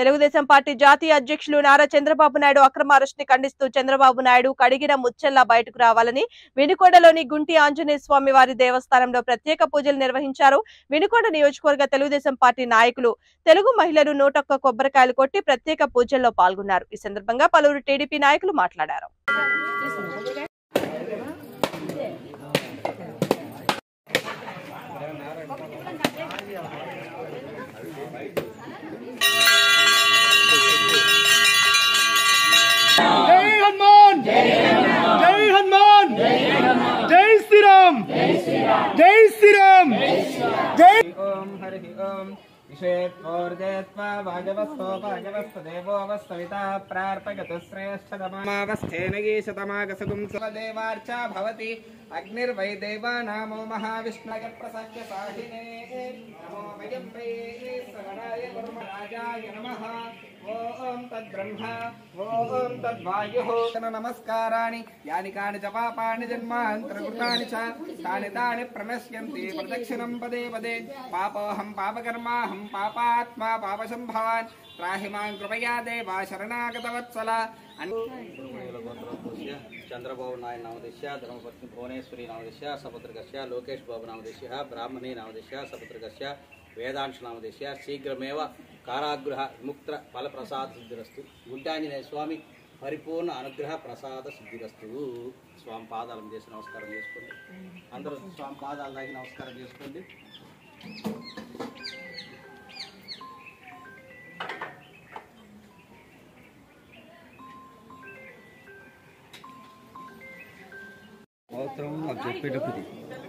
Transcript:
Telugu Desam party జాతీయ అధ్యక్షులు నారా చంద్రబాబు నాయుడు అక్రమ అరెస్ట్ ని ఖండిస్తూ చంద్రబాబు నాయుడు కడిగిన ముచ్చెల్లా బయటకు రావాలని వినుకొండలోని గుంటి ఆంజనేయ స్వామి వారి దేవస్థానంలో ప్రత్యేక పూజలు నిర్వహించారు వినుకొండ నియోజకవర్గ తెలుగుదేశం పార్టీ నాయకులు తెలుగు మహిళలు నూటొక్క కొబ్బరికాయలు కొట్టి ప్రత్యేక పూజల్లో పాల్గొన్నారు ఈ సందర్భంగా పలువురు టీడీపీ నాయకులు మాట్లాడారు జై హనుమాన్ జై హనుమాన్ జై శ్రీరామ్ జై శ్రీరామ్ జై ఓం హరి ఓం విషేత్వోర్జయత్వా వాజవస్తో వాజవస్తదేవో వస్తవితా ప్రార్పగతు శ్రేష్ఠతమావస్థేన గీశతమాగసగుం దేవార్చా భవతి అగ్నిర్వై దేవానామో మహావిష్ణుగ ప్రసఖ్య సాహినే నమో వయం వై శ్రవణాయ కుర్మ రాజాయ నమః ఓం తద్బ్రహ్మ ఓం తద్వాయుః నమస్కారాణి యాని కాని చ పాపాని జన్మాంతరకృతాని చ తాని తాని ప్రణశ్యంతి ప్రదక్షిణం పదే పదే పాపోహం పాపకర్మాహం పాపాత్మా పాపసంభవాన్ త్రాహి మాం కృపయా దేవా శరణాగతవత్సల అన్ గోత్రోద్భూష్య చంద్రబాబు నాయుడు నామదేశ్య ధర్మపత్ని భువనేశ్వరి నామదేశ్య సపుత్రకస్య లోకేష్ బాబు నామదేశ్య బ్రాహ్మణి నామదేశ్య సపుత్రకస్య వేదాంశ నామదేశ్య శీఘ్రమేవ కారాగృహ విముక్త ఫలప్రసాద సిద్ధిరస్తు గుడ్డాంజనేయ స్వామి పరిపూర్ణ అనుగ్రహ ప్రసాద సిద్ధిరస్తు స్వామి పాదాలను చేసి నమస్కారం చేసుకోండి అందరూ స్వామి పాదాలు దాగి నమస్కారం చేసుకోండి చెప్పేటప్పుడు